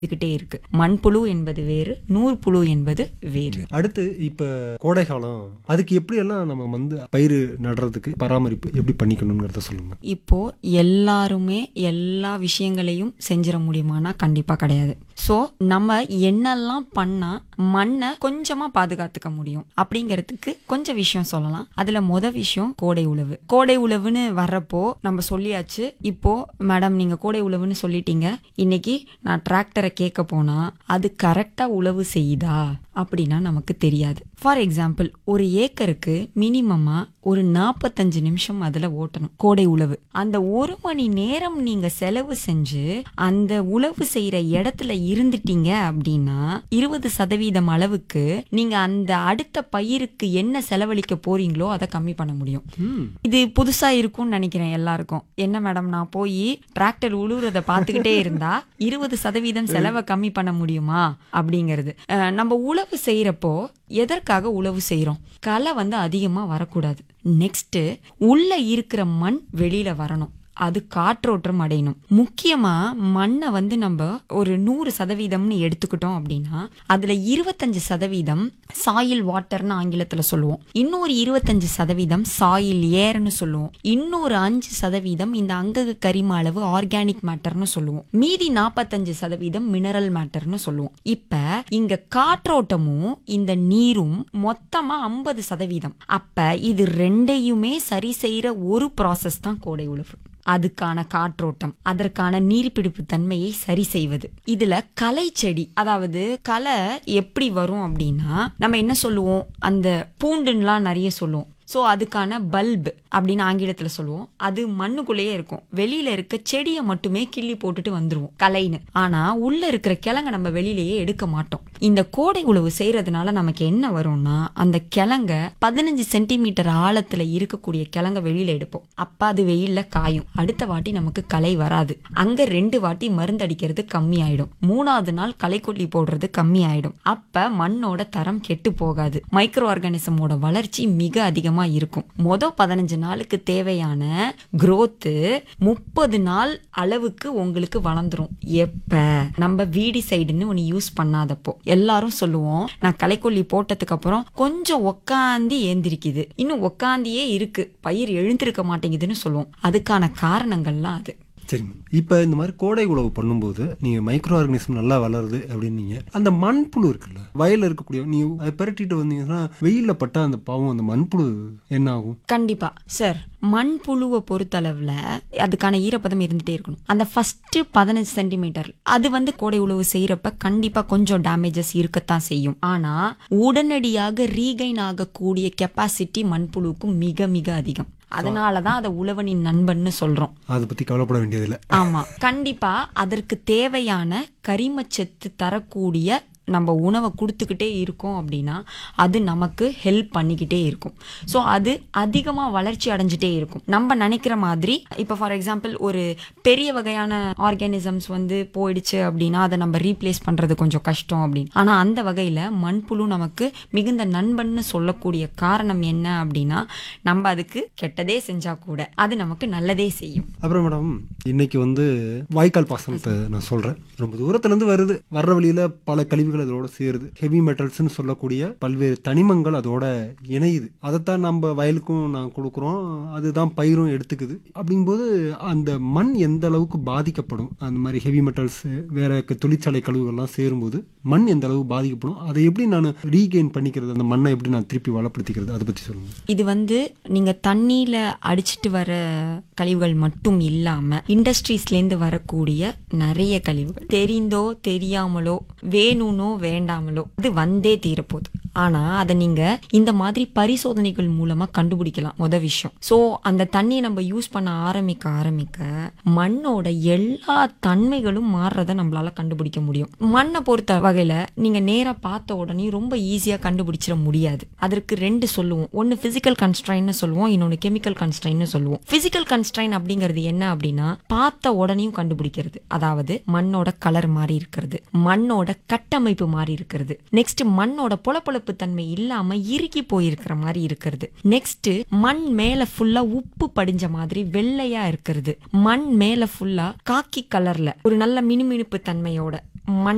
இருந்துகிட்டே இருக்கு மண்புழு என்பது வேறு நூற்புழு என்பது வேறு அடுத்து இப்ப கோடை காலம் அதுக்கு எப்படி எல்லாம் நம்ம வந்து பயிர் நடுறதுக்கு பராமரிப்பு எப்படி பண்ணிக்கணுங்கிறத சொல்லுங்க இப்போ எல்லாருமே எல்லா விஷயங்களையும் செஞ்சிட முடியுமானா கண்டிப்பா கிடையாது ஸோ நம்ம என்னெல்லாம் பண்ணா மண்ணை கொஞ்சமா பாதுகாத்துக்க முடியும் அப்படிங்கிறதுக்கு கொஞ்சம் விஷயம் சொல்லலாம் அதுல மொத விஷயம் கோடை உழவு கோடை உழவுன்னு வர்றப்போ நம்ம சொல்லியாச்சு இப்போ மேடம் நீங்க கோடை உழவுன்னு சொல்லிட்டீங்க இன்னைக்கு நான் டிராக்டரை கேட்க போனா அது கரெக்டா உழவு செய்யுதா அப்படின்னா நமக்கு தெரியாது ஃபார் எக்ஸாம்பிள் ஒரு ஏக்கருக்கு மினிமமா ஒரு நாற்பத்தஞ்சு நிமிஷம் அதுல ஓட்டணும் கோடை உழவு அந்த ஒரு மணி நேரம் நீங்க செலவு செஞ்சு அந்த உழவு செய்யற இடத்துல இருந்துட்டீங்க அப்படின்னா இருபது சதவீதம் அளவுக்கு நீங்க அந்த அடுத்த பயிருக்கு என்ன செலவழிக்க போறீங்களோ அதை கம்மி பண்ண முடியும் ம் இது புதுசா இருக்கும்னு நினைக்கிறேன் எல்லாருக்கும் என்ன மேடம் நான் போய் டிராக்டர் உழுவுறத பார்த்துக்கிட்டே இருந்தா இருபது சதவீதம் செலவை கம்மி பண்ண முடியுமா அப்படிங்கிறது அஹ், நம்ம உழவு செய்யறப்போ எதற்காக உழவு செய்றோம் களை வந்து அதிகமா வரக்கூடாது நெக்ஸ்ட் உள்ள இருக்கிற மண் வெளியில வரணும் அது காற்றோட்டம் அடையணும் முக்கியமா மண்ணை வந்து நம்ம ஒரு நூறு சதவீதம்னு எடுத்துக்கிட்டோம் அப்படின்னா அதுல இருபத்தஞ்சு சதவீதம் சாயில் வாட்டர்னு ஆங்கிலத்துல சொல்லுவோம் இன்னொரு இருபத்தஞ்சு சதவீதம் சாயில் ஏர்னு சொல்லுவோம் இன்னொரு அஞ்சு சதவீதம் இந்த அங்கக கரிம அளவு ஆர்கானிக் மேட்டர்னு சொல்லுவோம் மீதி நாற்பத்தஞ்சு சதவீதம் மினரல் மேட்டர்னு சொல்லுவோம் இப்ப இங்க காற்றோட்டமும் இந்த நீரும் மொத்தமா ஐம்பது சதவீதம் அப்ப இது ரெண்டையுமே சரி செய்யற ஒரு ப்ராசஸ் தான் கோடை உழவு அதுக்கான காற்றோட்டம் அதற்கான நீர்பிடிப்பு தன்மையை சரி செய்வது இதுல களை செடி அதாவது களை எப்படி வரும் அப்படின்னா நம்ம என்ன சொல்லுவோம் அந்த பூண்டுலாம் நிறைய சொல்லுவோம் ஸோ அதுக்கான பல்ப் அப்படின்னு ஆங்கிலத்துல சொல்லுவோம் அது மண்ணுக்குள்ளேயே இருக்கும் வெளியில இருக்க செடியை மட்டுமே கிள்ளி போட்டுட்டு வந்துருவோம் கலைன்னு ஆனா உள்ள இருக்கிற கிழங்க நம்ம வெளியிலேயே எடுக்க மாட்டோம் இந்த கோடை உழவு செய்யறதுனால நமக்கு என்ன வரும்னா அந்த கிழங்க பதினஞ்சு சென்டிமீட்டர் ஆழத்துல இருக்கக்கூடிய கிழங்க வெளியில எடுப்போம் அப்ப அது வெயில்ல காயும் அடுத்த வாட்டி நமக்கு களை வராது அங்க ரெண்டு வாட்டி மருந்து அடிக்கிறது கம்மி ஆயிடும் மூணாவது நாள் களை போடுறது கம்மி ஆயிடும் அப்ப மண்ணோட தரம் கெட்டு போகாது மைக்ரோ ஆர்கானிசமோட வளர்ச்சி மிக அதிகமா இருக்கும் மொத பதினஞ்சு நாளுக்கு தேவையான growth முப்பது நாள் அளவுக்கு உங்களுக்கு வளர்ந்துரும் எப்ப நம்ம வீடி சைடுன்னு ஒன்னு யூஸ் பண்ணாதப்போ எல்லாரும் சொல்லுவோம் நான் களைக்கொல்லி போட்டதுக்கு அப்புறம் கொஞ்சம் உக்காந்தி ஏந்திரிக்குது இன்னும் உக்காந்தியே இருக்கு பயிர் எழுந்திருக்க மாட்டேங்குதுன்னு சொல்லுவோம் அதுக்கான காரணங்கள்லாம் அது சரிங்க இப்போ இந்த மாதிரி கோடை உழவு பண்ணும்போது நீங்கள் மைக்ரோ ஆர்கனிசம் நல்லா வளருது அப்படின்னீங்க அந்த மண்புழு இருக்குல்ல வயலில் இருக்கக்கூடிய நீ அதை பெரட்டிட்டு வந்தீங்கன்னா வெயிலில் பட்டா அந்த பாவம் அந்த மண்புழு என்ன ஆகும் கண்டிப்பா சார் மண்புழுவை பொறுத்தளவுல அதுக்கான ஈரப்பதம் இருந்துட்டே இருக்கணும் அந்த ஃபர்ஸ்ட் பதினஞ்சு சென்டிமீட்டர் அது வந்து கோடை உழவு செய்யறப்ப கண்டிப்பா கொஞ்சம் டேமேஜஸ் இருக்கத்தான் செய்யும் ஆனா உடனடியாக ரீகைன் ஆகக்கூடிய கெப்பாசிட்டி மண்புழுவுக்கு மிக மிக அதிகம் அதனாலதான் அதை உழவனின் நண்பன்னு சொல்றோம் அதை பற்றி கவலைப்பட வேண்டியதில்லை ஆமா கண்டிப்பா அதற்கு தேவையான கரிமச்சத்து தரக்கூடிய நம்ம உணவை கொடுத்துக்கிட்டே இருக்கோம் அப்படின்னா அது நமக்கு ஹெல்ப் பண்ணிக்கிட்டே இருக்கும் ஸோ அது அதிகமாக வளர்ச்சி அடைஞ்சிட்டே இருக்கும் நம்ம நினைக்கிற மாதிரி இப்போ ஃபார் எக்ஸாம்பிள் ஒரு பெரிய வகையான ஆர்கானிசம்ஸ் வந்து போயிடுச்சு அப்படின்னா அதை நம்ம ரீப்ளேஸ் பண்ணுறது கொஞ்சம் கஷ்டம் அப்படின்னு ஆனால் அந்த வகையில் மண்புழு நமக்கு மிகுந்த நண்பன்னு சொல்லக்கூடிய காரணம் என்ன அப்படின்னா நம்ம அதுக்கு கெட்டதே செஞ்சா கூட அது நமக்கு நல்லதே செய்யும் அப்புறம் மேடம் இன்னைக்கு வந்து வாய்க்கால் பாசனத்தை நான் சொல்கிறேன் ரொம்ப தூரத்துலேருந்து வருது வர்ற வழியில் பல கழிவுகள் அதோட சேருது ஹெவி மெட்டல்ஸ்னு சொல்லக்கூடிய பல்வேறு தனிமங்கள் அதோட இணையுது அதைத்தான் நம்ம வயலுக்கும் நான் கொடுக்குறோம் அதுதான் பயிரும் எடுத்துக்குது அப்படிங்கும்போது அந்த மண் எந்த அளவுக்கு பாதிக்கப்படும் அந்த மாதிரி ஹெவி மெட்டல்ஸ் வேற க- தொழிற்சாலை கழிவுகள்லாம் சேரும்போது மண் எந்த அளவுக்கு பாதிக்கப்படும் அதை எப்படி நான் ரீகெயின் பண்ணிக்கிறது அந்த மண்ணை எப்படி நான் திருப்பி வளப்படுத்திக்கிறது அதை பற்றி சொல்லுங்கள் இது வந்து நீங்க தண்ணியில அடிச்சிட்டு வர கழிவுகள் மட்டும் இல்லாம இண்டஸ்ட்ரீஸ்லேருந்து வரக்கூடிய நிறைய கழிவுகள் தெரிந்தோ தெரியாமலோ வேணும்னோ வேண்டாமலோ இது வந்தே தீரப்போகுது ஆனா அதை நீங்க இந்த மாதிரி பரிசோதனைகள் மூலமா கண்டுபிடிக்கலாம் முத விஷயம் சோ அந்த தண்ணியை நம்ம யூஸ் பண்ண ஆரம்பிக்க ஆரம்பிக்க மண்ணோட எல்லா தன்மைகளும் மாறுறத நம்மளால கண்டுபிடிக்க முடியும் மண்ணை பொறுத்த வகையில நீங்க நேரா பார்த்த உடனே ரொம்ப ஈஸியா கண்டுபிடிச்சிட முடியாது அதற்கு ரெண்டு சொல்லுவோம் ஒன்னு பிசிக்கல் கன்ஸ்ட்ரைன்னு சொல்லுவோம் இன்னொன்னு கெமிக்கல் கன்ஸ்ட்ரைன்னு சொல்லுவோம் பிசிக்கல் கன்ஸ்ட்ரைன் அப்படிங்கிறது என்ன அப்படின்னா பார்த்த உடனேயும் கண்டுபிடிக்கிறது அதாவது மண்ணோட கலர் மாறி இருக்கிறது மண்ணோட கட்டமைப்பு மாறி இருக்கிறது நெக்ஸ்ட் மண்ணோட பொலப்பொலப்பு தன்மை இல்லாம இறுகி போயிருக்கிற மாதிரி இருக்கிறது நெக்ஸ்ட் மண் மேல ஃபுல்லா உப்பு படிஞ்ச மாதிரி வெள்ளையா இருக்கிறது மண் மேல ஃபுல்லா காக்கி கலர்ல ஒரு நல்ல மினுமினுப்பு தன்மையோட மண்